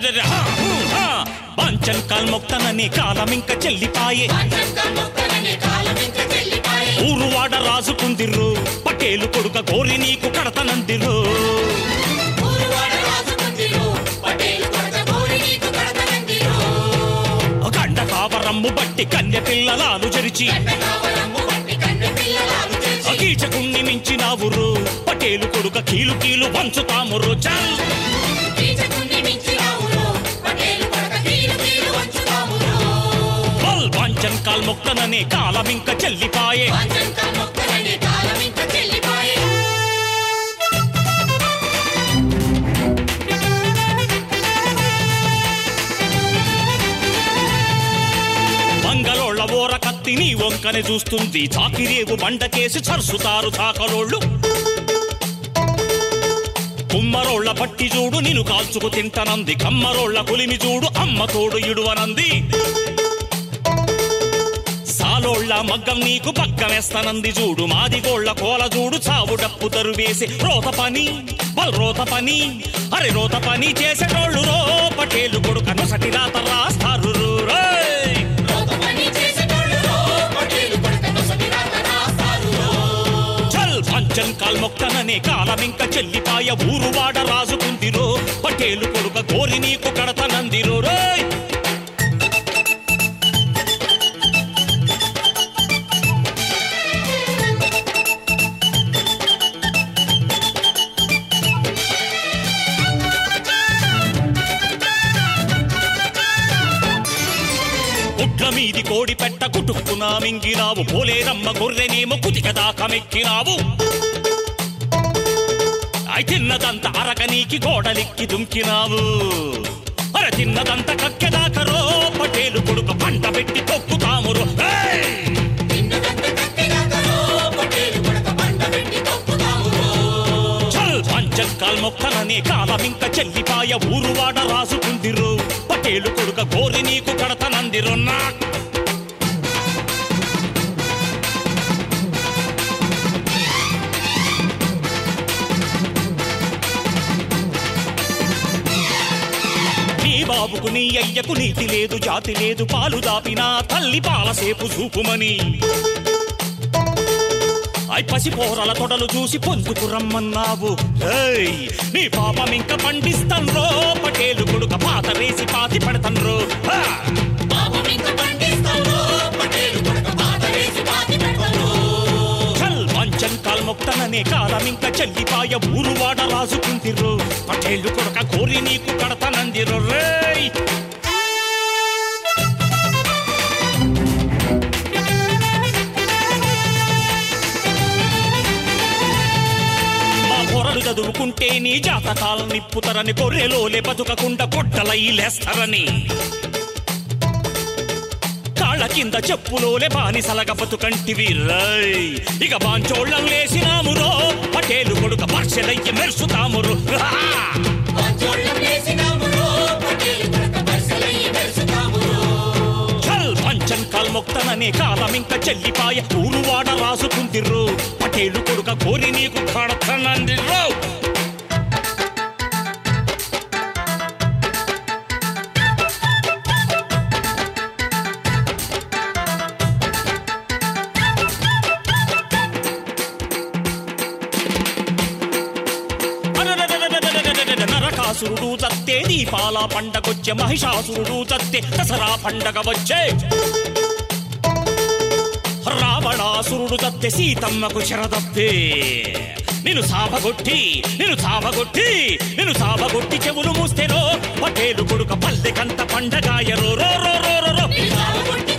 అరెరెరెరెరెరె, హా, హూ, హా. బాంచన్ కాల్మొక్తననే కాలం ఇంకా చెల్లిపాయే ఊరువాడ రాజుకుందిర్రు పటేలు కొడుక కోరి నీకు కడతనందిరు గండ కావరమ్ము బట్టి కన్య పిల్లలాను జరిచి కీచకుణ్ణి మించినావురు పటేలు కొడుక కీలు కీలు పంచుతామురు చల్ బల్ బాంచన్ కాల్మొక్తననే కాలం ఇంకా చెల్లిపాయే మంగళోళ్ళ ఓర కత్తి నీ వంకనే చూస్తుంది చాకిరేవు బండకేసి చరుసుతారు చాకలోళ్ళు కుమ్మరోళ్ళ పట్టి చూడు నిన్ను కాల్చుకు తింటనంది కమ్మరోళ్ళ కులిమి చూడు అమ్మ తోడు ఇడువనంది సాలోళ్ళ మగ్గం నీకు పక్కనేస్తానంది చూడు మాదిగోళ్ళ కోల చూడు చావు డప్పు తరువేసి రోత పని బల్ రోత పని అరే రోత పని చేసేటోళ్ళు రో పటేలు కొడుక నొసటి రాత రాస్తారు రో, రేయ్. చల్ పంచన్ కాల్మొక్కననే కాలం ఇంకా చెల్లిపాయ ఊరువాడ రాజుకుందిరో పటేలు కొడుక కోరి నీకు కడతనందిరో రోయ్ గుడ్ల మీది కోడి పెట్ట కుటుక్కునా మింగినావు పోలేరమ్మ గొర్రెనేమో కుతిక దాకా మెక్కినావు అయి తిన్నదంత అరక నీకి గోడలిక్కి దుంకినావు అర తిన్నదంత కక్కెదాకరో పటేలు కొడుకు పంట పెట్టి తొక్కుతామురు ఏయ్! చల్ పంచల్ కాల్మొక్కననే కాలం ఇంకా చెల్లిపాయ ఊరువాడ రాసుకుందిరు పటేలు కొడుక గోరి నీకు కడతనందిరు నా నీ బాబుకు నీ అయ్యకు నీతి లేదు జాతి లేదు పాలు దాపినా తల్లి పాలసేపు చూపుమని ఐ పసి పోరల తొడలు చూసి పొందుకు రమ్మన్నావు ఏయ్, నీ పాపం ఇంకా పండిస్తాన్ రో పటేలు కొడుక పాత వేసి పాతి పెడతాన్ రో హా! చల్ వంచన్ కాల్మొక్తననే కాలం ఇంకా చెల్లిపాయ ఊరువాడ రాజుకుందిరు పటేలు కొడుక కోరి నీకు కడతనందిరు రేయ్ మా పొరలు చదువుకుంటే నీ జాతకాలను నిప్పుతారని గొర్రెలోలే బతుకకుండా గొడ్డలై లేస్తారని కాళ్ళ కింద చెప్పులోలే బానిసలగ బతుకంటివి రై ఇక బాంచోళ్ళం లేసినాము రో పటేలు కొడుక పర్సెలయ్యి మెరుసుతాము రో. హా! చల్ పంచన్ కాల్మొక్తననే కాలం ఇంకా చెల్లిపాయ ఊరువాడ రాసుకుందిర్రు పటేలు కొడుక కోరి నీకు కడతనందిర్రు అరెరెరెరెరెరెరెరెరె, నరకాసురుడు చత్తే దీపాల పండగొచ్చే మహిషాసురుడు చత్తే దసరా పండగ వచ్చే రావణాసురుడు చత్తే సీతమ్మకు చెరదప్పే నిన్ను సాభగొట్టి నిన్ను సాభగొట్టి నిన్ను సాభగొట్టి చెవులు మూస్తేనో పటేలు కొడుక పల్లెకంత పండగాయరో రో రో రో రో రో కొట్టి